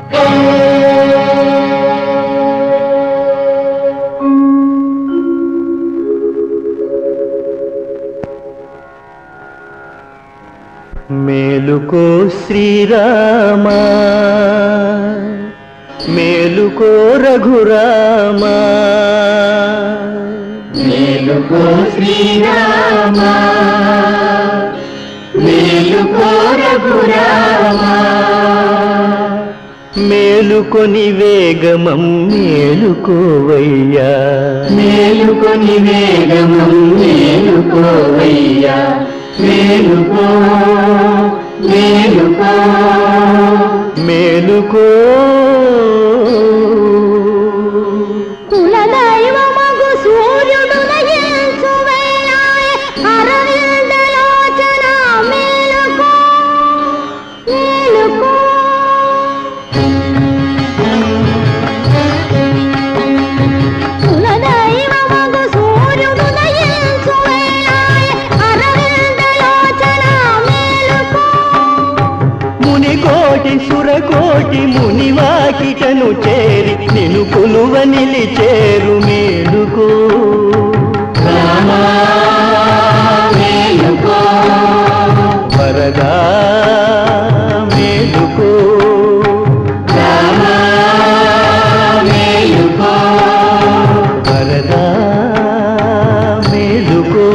మేలుకో శ్రీరామా మేలుకో రఘురామా మేలుకో శ్రీరామా మేలుకో రఘురామా మేలుకొని వేగమం మేలుకోవయ్యా మేలుకొని వేగమం మేలుకోవయ్యా మేలుకో మేలుకో మేలుకో కులదైవమగు సూర్యుడు నయించు వేళాయె అరవిందలోచన మేలుకో మేలుకో కులదైవమగు సూర్యుడు నయించు వేళాయె అరవిందలోచన మేలుకో మునికోటి సురకోటి మునివాకిటను చేరి నిను కొలువ నిలిచేరు మేలుకో రామా మేలుకో వరదా మేలుకో రామా మేలుకో వరదా మేలుకో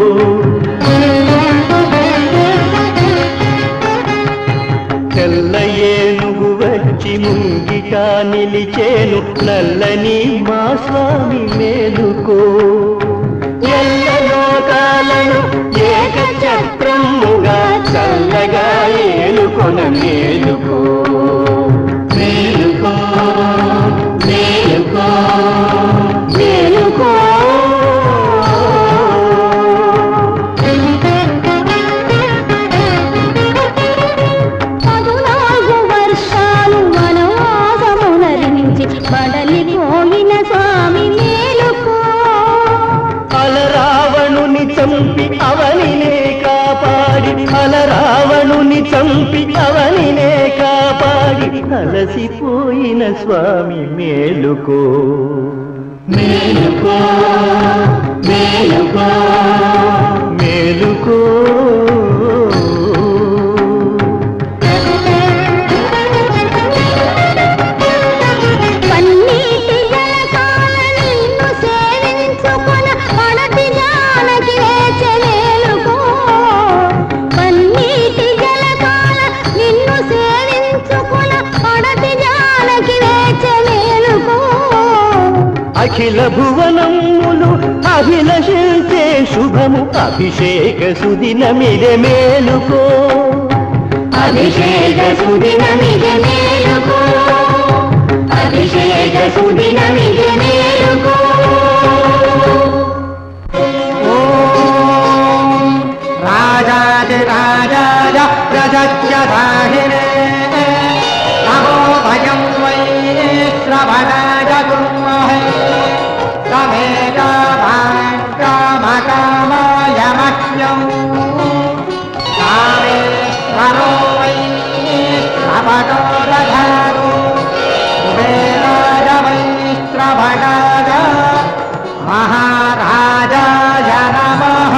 తెల్ల ఏనుగు వచ్చి ముంగిట నిలిచేను నల్లని మా స్వామి మేలుకో ఎల్ల లోకాలను ఏక చక్రముగా చల్లగా ఏలుకొన మేలుకో మేలుకో మేలుకో మేలుకో పదునాలుగు వర్షాలు వనవాసమునరించి బడలిపోయిన స్వామి మేలుకో అలరావణుని చంపి అవనినే కాపాడి అలరావణుని చంపి అవనినే కాపాడి అలసిపోయిన స్వామి మేలుకో మేలుకో మేలుకో మేలుకో పన్నీటి జలకాల నిన్ను సేవించుకొన పడతి జానకి వేచె మేలుకో పన్నీటి జలకాల నిన్ను సేవించుకొన పడతి జానకి వేచె మేలుకో అఖిల భువనములు అభిలషించే శుభము అభిషేక సుదినమిదే మేలుకో అభిషేక సుదినమిగ మేలుకో అభిషేక సుదినమిగ మేలుకో రాజాదిరాజాయ ప్రజజ్యధాహినే నమో భయం వై శ్రవణాయ కుర్మహే సಮೇతమాకామకామాయ మహ్యం కామేశ్వరో వై శ్రవణో దధాతు కుబేరాయ వై శ్రవణాయ మహారాజాయ నమః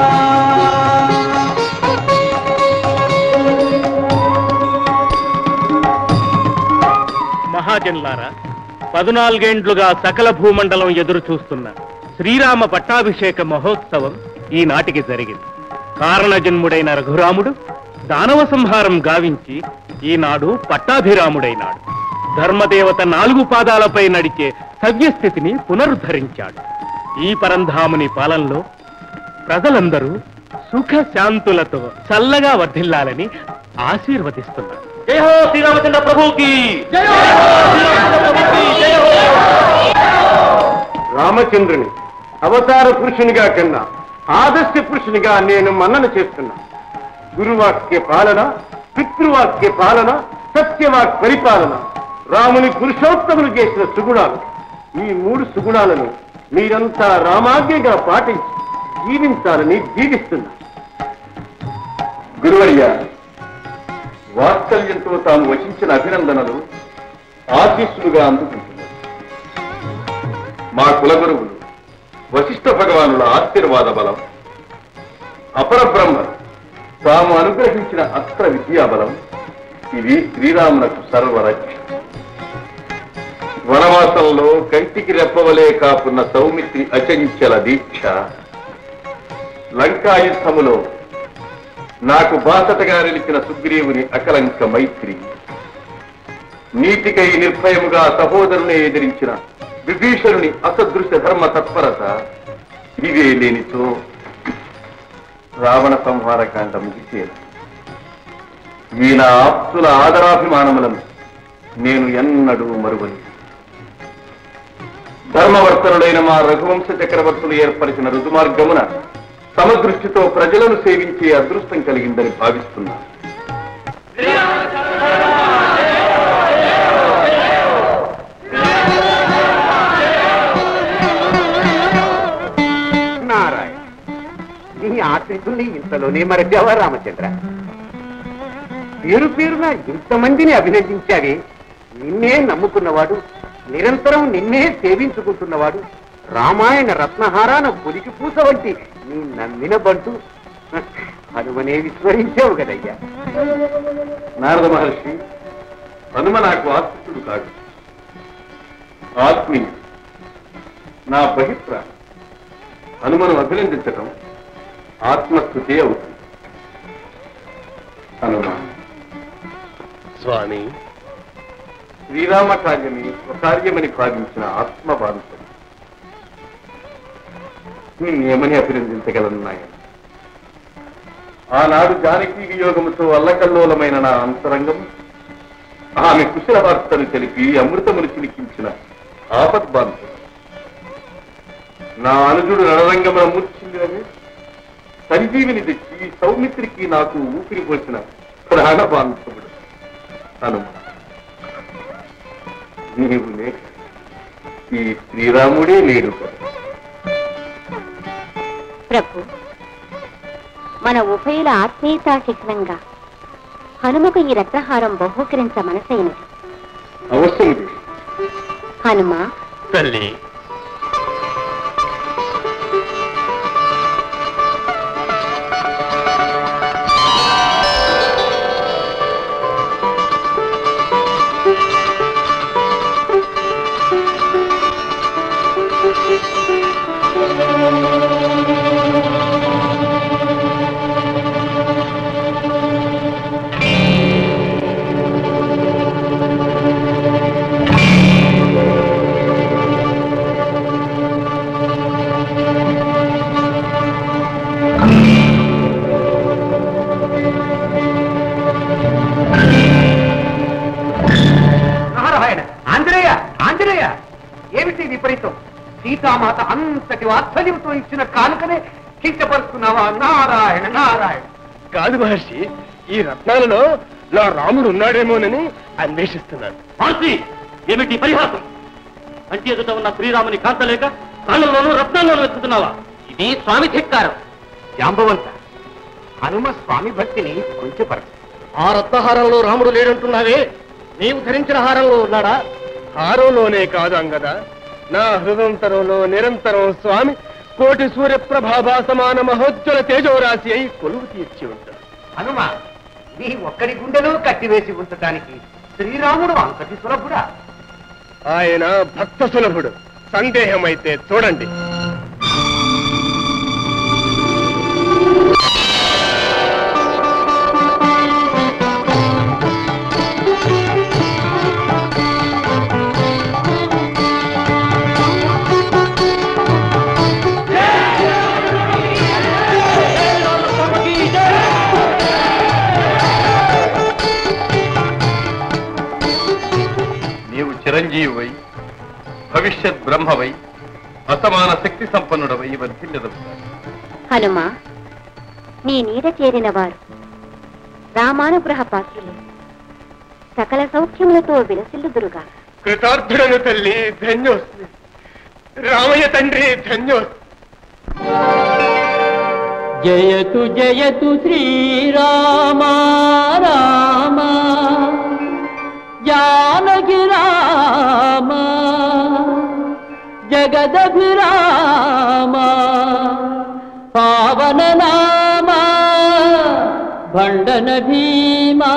మహాజన్లారా పదునాలుగేండ్లుగా సకల భూమండలం ఎదురు చూస్తున్న శ్రీరామ పట్టాభిషేక మహోత్సవం ఈనాటికి జరిగింది కారణజన్ముడైన రఘురాముడు దానవ సంహారం గావించి ఈనాడు పట్టాభిరాముడైనాడు ధర్మదేవత నాలుగు పాదాలపై నడిచే సవ్యస్థితిని పునరుద్ధరించాడు ఈ పరంధాముని పాలనలో ప్రజలందరూ సుఖ శాంతులతో చల్లగా వర్ధిల్లాలని ఆశీర్వదిస్తున్నారు జై హో శ్రీరామచంద్ర ప్రభుకి రామచంద్రుని అవతార పురుషునిగా కన్నా ఆదర్శ పురుషునిగా నేను మన్నన చేస్తున్నా గురువాక్య పాలన పితృవాక్య పాలన సత్యవాక్ పరిపాలన రాముని పురుషోత్తములు చేసిన సుగుణాలు ఈ మూడు సుగుణాలను మీరంతా రామాజ్ఞగా పాటించి జీవించాలని జీవిస్తున్నా గురువయ్య వాత్సల్యంతో తాము వచించిన అభినందనలు ఆశీస్సులుగా అందుకుంటున్నారు మా కులగురువులు వశిష్ఠ భగవానుల ఆశీర్వాద బలం అపర బ్రహ్మ తాము అనుగ్రహించిన అస్త్ర విద్యా బలం ఇవి శ్రీరామునకు సర్వరక్ష వనవాసంలో కంటికి రెప్పవలే కాపున్న సౌమిత్రి అచంచల దీక్ష లంకాయుద్ధములో నాకు బాసటగా నిలిచిన సుగ్రీవుని అకలంక మైత్రి నీతికై నిర్భయముగా సహోదరుని ఎదిరించిన విభీషణుని అసదృశ్య ధర్మ తత్పరత ఇవే లేనితో రావణ సంహారకాండ ముగిసేది ఈయన ఆప్తుల ఆదరాభిమానములను నేను ఎన్నడూ మరువని ధర్మవర్తనుడైన మా రఘువంశ చక్రవర్తులు ఏర్పరిచిన రుజుమార్గమున సమదృష్టితో ప్రజలను సేవించే అదృష్టం కలిగిందని భావిస్తున్నాను నారాయణ నీ ఆశ్రితుల్ని ఇంతలోనే మరచావా రామచంద్ర పేరు పేరున ఇంతమందిని అభినందించావే నిన్నే నమ్ముకున్నవాడు నిరంతరం నిన్నే సేవించుకుంటున్నవాడు రామాయణ రత్నహారాన పులికి పూస వంటి నీ నమ్మిన బంటు హనుమనే విస్మరించావు కదయ్యా నారద మహర్షి హనుమ నాకు ఆశ్రితుడు కాదు ఆత్మీయుడు నా బహిప్ర హనుమను అభినందించటం ఆత్మస్థుతి అవుతుంది హనుమ స్వామి శ్రీరామ కార్యమే స్వకార్యమని భావించిన ఆత్మ బాధితుడు నేనేమని అభినందించగలను నాయన ఆనాడు జానకీ వియోగముతో అల్లకల్లోలమైన నా అంతరంగం ఆమె కుశల వార్తను తెలిపి అమృతమును చిలికించిన ఆపద్బాంధుడు నా అనుజుడు రణరంగమున మూర్చిందని సంజీవిని తెచ్చి సౌమిత్రికి నాకు ఊపిరి పోసిన ప్రాణబాంధవుడు హనుమ నీవు లేక ఈ శ్రీరాముడే లేడు కదా ప్రభు మన ఉభయుల ఆత్మీయతా శిఖరంగా హనుమకు ఈ రత్నహారం బహూకరించ మనసైనది అవశ్యం దేవి. హనుమ తల్లి నారాయణ ఆంజనేయ ఆంజనేయ ఏమిటి విపరీతం సీతామాత అంతటి వాత్సల్యంతో ఇచ్చిన కానుకనే కించపరుస్తున్నావా నారాయణ నారాయణ కాదు మహర్షి ఈ రత్నాలలో నా రాముడు ఉన్నాడేమోనని అన్వేషిస్తున్నాను మారుతి ఏమిటి పరిహాసం కంటి ఎదుట ఉన్న శ్రీరాముని కాంతలేక కాళ్ళలోనూ రత్నాల్లోనూ వెతుకుతున్నావా ఇది స్వామి ధిక్కారం జాంబవంత హనుమ స్వామి భక్తిని కొంచెపరచు ఆ రత్నహారంలో రాముడు లేడంటున్నావే నీవు ధరించిన హారంలో ఉన్నాడా హారంలోనే కాదు అంగద నా హృదంతరంలో నిరంతరం స్వామి కోటి సూర్యప్రభాభా సమాన మహోజ్వల తేజోరాశి అయి కొలువు తీర్చి ఉంటాడు హనుమ నీ ఒక్కడి గుండెలో కట్టివేసి ఉంచటానికి శ్రీరాముడు అంతటి సులభుడా ఆయన భక్త సులభుడు సందేహమైతే చూడండి నీవు చిరంజీవివై భవిష్యత్ బ్రహ్మవై అసమాన శక్తి సంపన్నుడవై వర్ధిల్లదవు హనుమ నీ నీడ చేరిన వారు రామానుగ్రహ పాత్రులు సకల సౌఖ్యములతో విలసిల్లుదురుగా కృతార్థుడను తల్లి ధన్యోస్మి రామయ్య తండ్రి ధన్యోస్మి జయతు జయతు శ్రీరామ రామ జానకి రామ జగదభిరామ పావన నామ భండన భీమా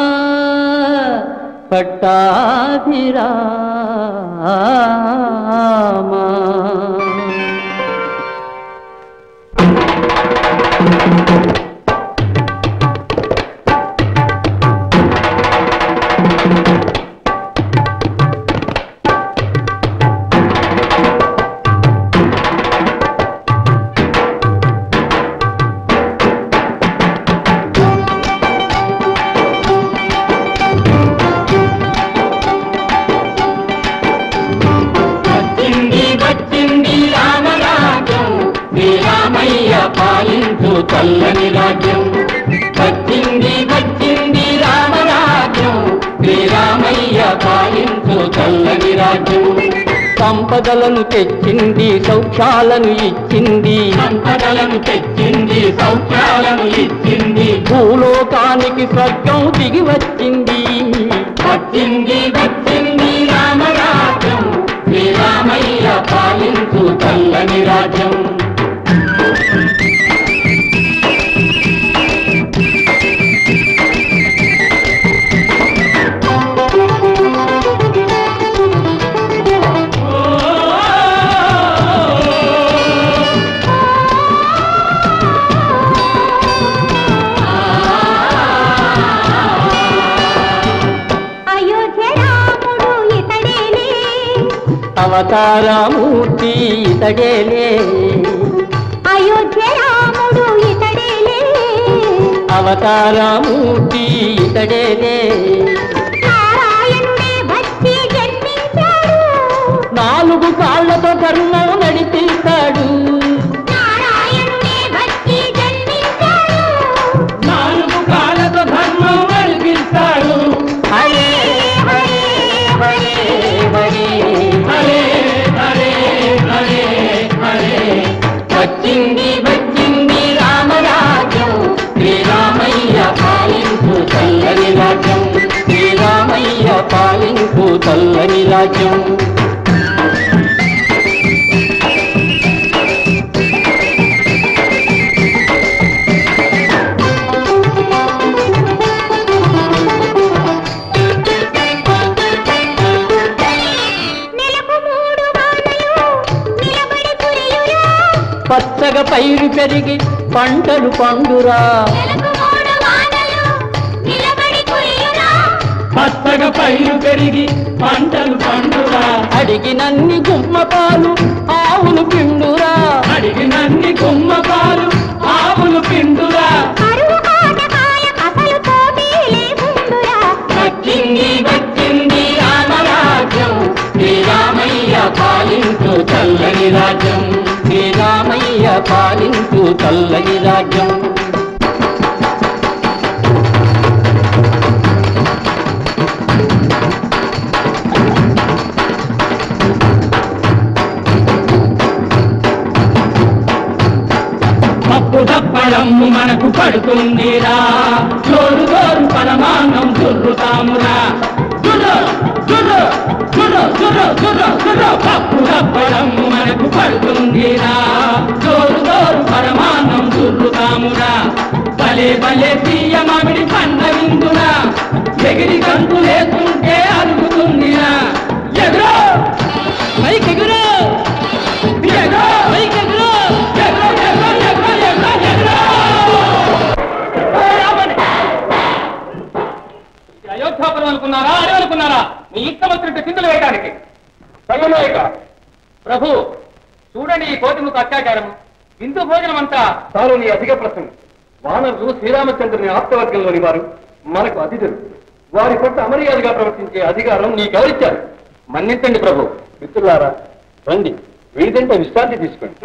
పట్టాభిరామ వచ్చింది వచ్చింది రామరాజ్యం శ్రీరామయ్య పాలించు చల్లని రాజ్యం వచ్చింది వచ్చింది రామరాజ్యం శ్రీరామయ్య పాలించు చల్లని రాజ్యం సంపదలను తెచ్చింది సౌఖ్యాలను ఇచ్చింది సంపదలను తెచ్చింది సౌఖ్యాలను ఇచ్చింది భూలోకానికి స్వర్గం దిగి వచ్చింది వచ్చింది వచ్చింది రామరాజ్యం శ్రీరామయ్య పాలించు చల్లని రాజ్యం అయోధ్య రాముడు ఇతడేలే అవతారమూర్తి ఇతడేలే అయోధ్య రాముడు ఇతడేలే అవతారమూర్తి ఇతడేలే నారాయణుడే వచ్చి జన్మించాడు నాలుగు కాళ్ళతో ధర్మం నడిపిస్తాడు నారాయణుడే వచ్చి జన్మించాడు నాలుగు కాళ్ళతో ధర్మం నడిపిస్తాడు హరే హరే హరే హరే హరే హరే హరే హరే వచ్చింది వచ్చింది రామరాజ్యం శ్రీరామయ్య పాలించు చల్లని రాజ్యం శ్రీరామయ్య పాలింపు చల్లని రాజ్యం నెలకు మూడు వానలు నిలబడి కురియురా పచ్చగా పైరు పెరిగి పంటలు పండురా నెలకు మూడు వానలు నిలబడి కురియురా పచ్చగా పైరు పెరిగి పంటలు పండురా అడిగినన్ని గుమ్మ పాలు ఆవులు పిండురా అడిగినన్ని గుమ్మ పాలు ఆవులు పిండురా కరువు కాటకాయ కథలు తోటి లేకుండురా వచ్చింది వచ్చింది రామరాజ్యం శ్రీరామయ్య పాలించు చల్లని రాజ్యం శ్రీరామయ్య పాలించు చల్లని రాజ్యం పప్పు తప్పడమ్ము మనకు పడుతుందిరా జోరు జోరు పరమాన్నం చుర్రుతామురా జుర్రు జుర్రు జుర్రు జుర్రు జుర్రు జుర్రు పప్పు తప్పడమ్ము మనకు పడుతుందిరా జోరు జోరు పరమాన్నం చుర్రుతామురా భలే భలే తీయ మామిడి పండ విందురా ఎగిరి గంతు లేకుంటే అరుగుతుందిరా ఎదురు పైకి ఎగురు ఎగురు పైకి ఎగురు ఎగురు ఎగురు ఎగురు ఎగురు ఎగురు అయోధ్యాపురం అనుకున్నారా అడవి అనుకున్నారా మీ ఇష్టం వచ్చినట్టు చింతలు వేయడానికి సర్వనాయక ప్రభు చూడండి ఈ కోతిముఖ అత్యాచారం విందు భోజనం అంతా తాను నీ అధిక ప్రసంగం వానరులు శ్రీరామచంద్రుని ఆప్తవర్గంలోని వారు మనకు అతిథులు వారి పట్ల అమర్యాదగా ప్రవర్తించే అధికారం నీకెవరిచ్చారు మన్నించండి ప్రభు మిత్రులారా రండి వీడిదంటే విశ్రాంతి తీసుకోండి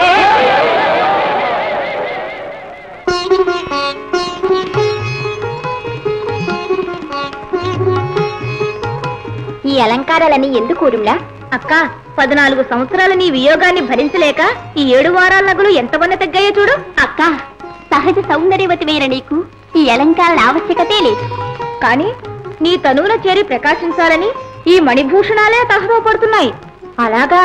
ఈ అలంకారాలని ఎందుకు ఊరుమ్లా అక్క పద్నాలుగు సంవత్సరాలు నీ వియోగాన్ని భరించలేక ఈ ఏడు వారాల నగలు ఎంతమంది తగ్గాయో చూడు అక్క సహజ సౌందర్యవతి వేర నీకు ఈ అలంకారాల ఆవశ్యకతే లేదు కానీ నీ తనువుల చేరి ప్రకాశించాలని ఈ మణిభూషణాలే తహతో పడుతున్నాయి అలాగా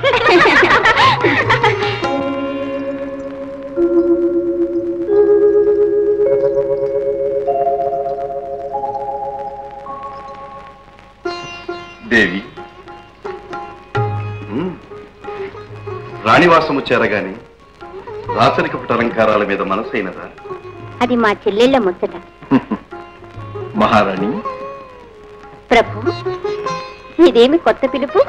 దేవి ఉమ్. రాణివాసము చేరగాని రాచరికపు అలంకారాల మీద మనసైనదా అది మా చెల్లెళ్ళ ముచ్చట మహారాణి ప్రభు ఇదేమి కొత్త పిలుపు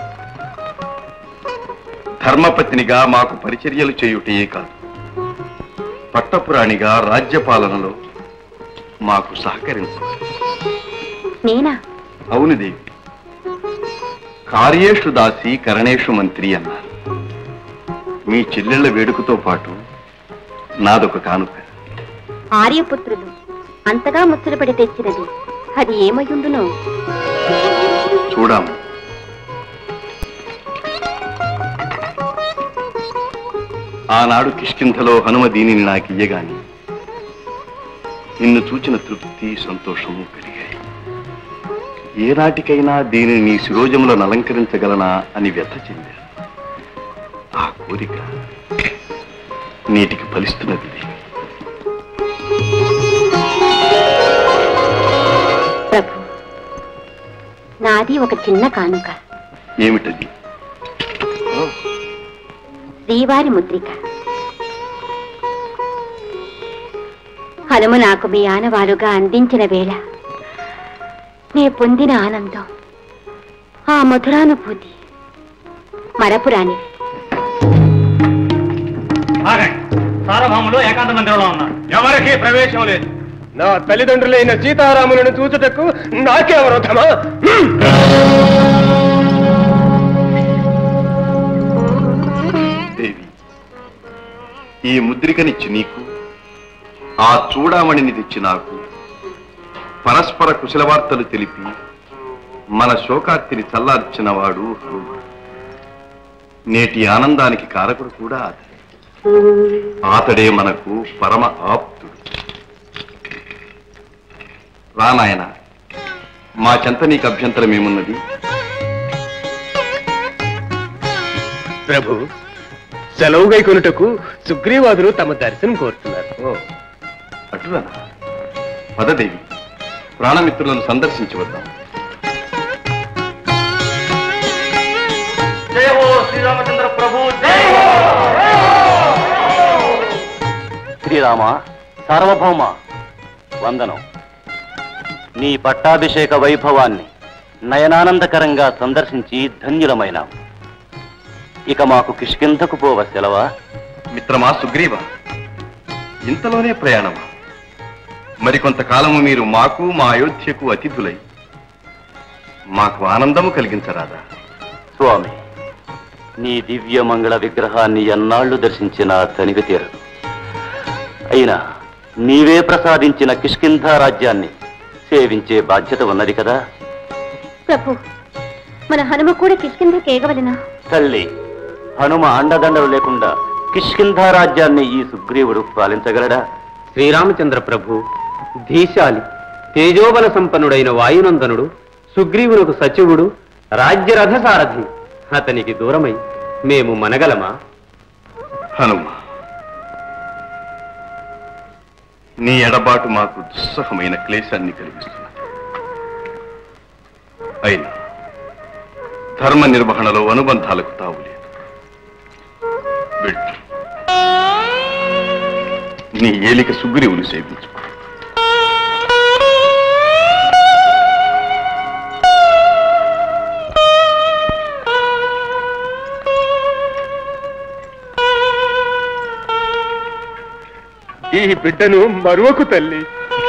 ధర్మపత్నిగా మాకు పరిచర్యలు చేయుటయే కాదు పట్టపురాణిగా రాజ్యపాలనలో మాకు సహకరించవాలి నేనా అవును దేవి కార్యేషు దాసి కరణేషు మంత్రి అన్నారు మీ చెల్లెళ్ల వేడుకతో పాటు నాదొక కానుక ఆర్యపుత్రులు అంతగా ముచ్చటపడి తెచ్చినది అది ఏమయ్యుండునో చూడాము ఆనాడు కిష్కింధలో హనుమ దీనిని నాకు ఇయ్యగాని నిన్ను చూచిన తృప్తి సంతోషము కలిగాయి ఏనాటికైనా దీనిని నీ శిరోజములను అలంకరించగలనా అని వ్యథ చెందాను ఆ కోరిక నేటికి ఫలిస్తున్నది దేవి. ప్రభు నాది ఒక చిన్న కానుక ఏమిటది శ్రీవారి ముద్రిక హనుమ నాకు మీ ఆనవాలుగా అందించిన వేళ నే పొందిన ఆనందం ఆ మధురానుభూతి మరపురాని సార్వభౌములు ఏకాంత మందిరంలో ఉన్నారు ఎవరికి ప్రవేశం లేదు నా తల్లిదండ్రులైన సీతారాములను చూచుటకు నాకెవరోధమా దేవి ఈ ముద్రికనిచ్చి నీకు ఆ చూడామణిని తెచ్చి నాకు పరస్పర కుశలవార్తలు తెలిపి మన శోకార్తిని చల్లార్చిన వాడు హనుమ నేటి ఆనందానికి కారకుడు కూడా అతడే అతడే మనకు పరమ ఆప్తుడు రానాయన మా చెంత నీకు అభ్యంతరం ఏమున్నది ప్రభు సెలవుగై కొనుటకు సుగ్రీవాదులు తమ దర్శనం కోరుతున్నారు ఓ అటులనా పదదేవి ప్రాణమిత్రులను సందర్శించి వద్దాం జయ హో శ్రీరామచంద్ర ప్రభు శ్రీరామ సార్వభౌమ వందనం నీ పట్టాభిషేక వైభవాన్ని నయనానందకరంగా సందర్శించి ధన్యులమైనాం ఇక మాకు కిష్కింధకు పోవ సెలవా మిత్రమా సుగ్రీవ ఇంతలోనే ప్రయాణమా మరికొంతకాలము మీరు మాకు మా అయోధ్యకు అతిథులై మాకు ఆనందము కలిగించరాదా స్వామి నీ దివ్య మంగళ విగ్రహాన్ని ఎన్నాళ్లు దర్శించినా తనివి తీరదు అయినా నీవే ప్రసాదించిన కిష్కింధ రాజ్యాన్ని సేవించే బాధ్యత ఉన్నది కదా ప్రభు మన హనుమ కూడా కిష్కింద కేగవలనా తల్లి హనుమ అండదండలు లేకుండా కిష్కింధ రాజ్యాన్ని ఈ సుగ్రీవుడు పాలించగలడా శ్రీరామచంద్ర ప్రభు ధీశాలి తేజోబల సంపన్నుడైన వాయునందనుడు సుగ్రీవునకు సచివుడు రాజ్యరథ సారథి అతనికి దూరమై మేము మనగలమా హనుమ నీ ఎడబాటు మాకు దుస్సహమైన క్లేశాన్ని కలిగిస్తున్నది అయినా ధర్మ నిర్వహణలో అనుబంధాలకు తావులేదు వెళ్ళు నీ ఏలిక సుగ్రీవుని సేవించు ఈ బిడ్డను మరువకు తల్లి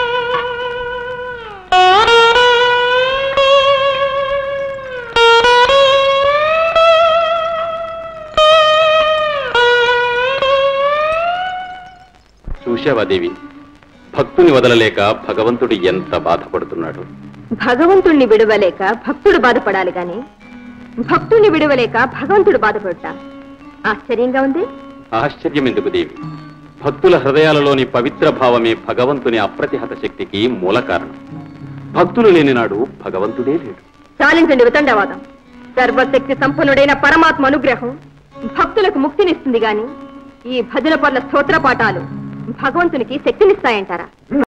చూశావా దేవి భక్తుని వదలలేక భగవంతుడు ఎంత బాధపడుతున్నాడు భగవంతుణ్ణి విడవలేక భక్తుడు బాధపడాలి గాని భక్తుణ్ణి విడవలేక భగవంతుడు బాధపడట ఆశ్చర్యంగా ఉంది ఆశ్చర్యం ఎందుకు దేవి భక్తుల హృదయాలలోని పవిత్ర భావమే భగవంతుని అప్రతిహత శక్తికి మూల కారణం భక్తులు లేని నాడు భగవంతుడే లేడు చాలించండి వితండవాదం సర్వశక్తి సంపన్నుడైన పరమాత్మ అనుగ్రహం భక్తులకు ముక్తినిస్తుంది గాని ఈ భజన పర్ల స్తోత్ర పాఠాలు భగవంతునికి శక్తినిస్తాయంటారా